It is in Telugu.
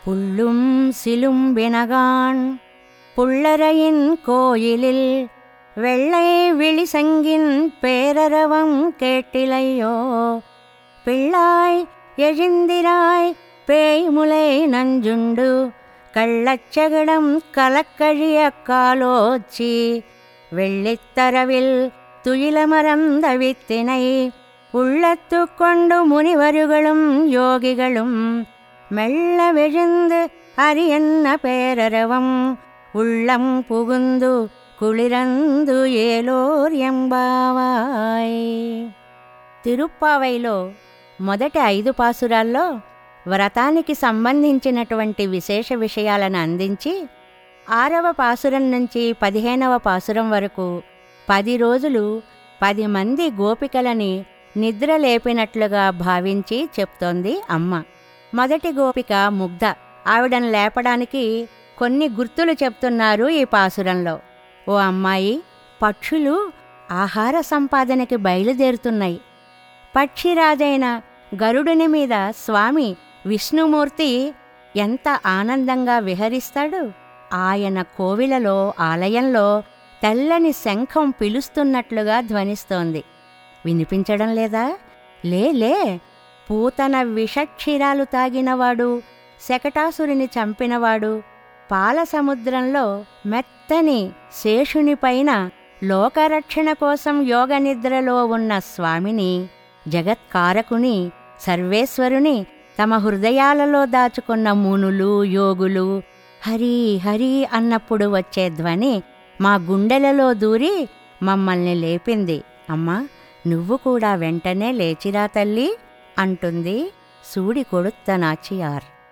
புள்ளும் சிலும்பினகான் புள்ளரையின் கோயிலில் வெள்ளை விழிசங்கின் பேரரவம் கேட்டிலையோ பிள்ளாய் எழுந்திராய் பேய்முலை நஞ்சுண்டு கள்ளச்சகடம் கலக்கழிய காலோச்சி வெள்ளித்தரவில் துயிலமரந்த வித்தினை உள்ளத்து கொண்டு முனிவருகளும் யோகிகளும் மெல்ல விழுந்து அரியன்ன பேரரவம் உள்ளம் புகுந்து కుళిరందు ఏలోర్ ఎంబావాయ్ తిరుప్పావైలో మొదటి ఐదు పాసురాల్లో వ్రతానికి సంబంధించినటువంటి విశేష విషయాలను అందించి ఆరవ పాసురం నుంచి పదిహేనవ పాసురం వరకు పది రోజులు పది మంది గోపికలని నిద్ర లేపినట్లుగా భావించి చెప్తోంది అమ్మ మొదటి గోపిక ముగ్ధ ఆవిడను లేపడానికి కొన్ని గుర్తులు చెప్తున్నారు ఈ పాసురంలో ఓ అమ్మాయి పక్షులు ఆహార సంపాదనకి బయలుదేరుతున్నాయి పక్షిరాజైన గరుడుని మీద స్వామి విష్ణుమూర్తి ఎంత ఆనందంగా విహరిస్తాడు ఆయన కోవిలలో ఆలయంలో తెల్లని శంఖం పిలుస్తున్నట్లుగా ధ్వనిస్తోంది వినిపించడం లేదా లే లే పూతన విషక్షీరాలు తాగినవాడు శకటాసురిని చంపినవాడు పాల సముద్రంలో మెత్తని శేషునిపైన లోకరక్షణ కోసం యోగనిద్రలో ఉన్న స్వామిని జగత్కారకుని సర్వేశ్వరుని తమ హృదయాలలో దాచుకున్న మునులు యోగులు హరి హరి అన్నప్పుడు వచ్చే ధ్వని మా గుండెలలో దూరి మమ్మల్ని లేపింది అమ్మా నువ్వు కూడా వెంటనే లేచిరా తల్లి అంటుంది సూడి కొడుత్త నాచియార్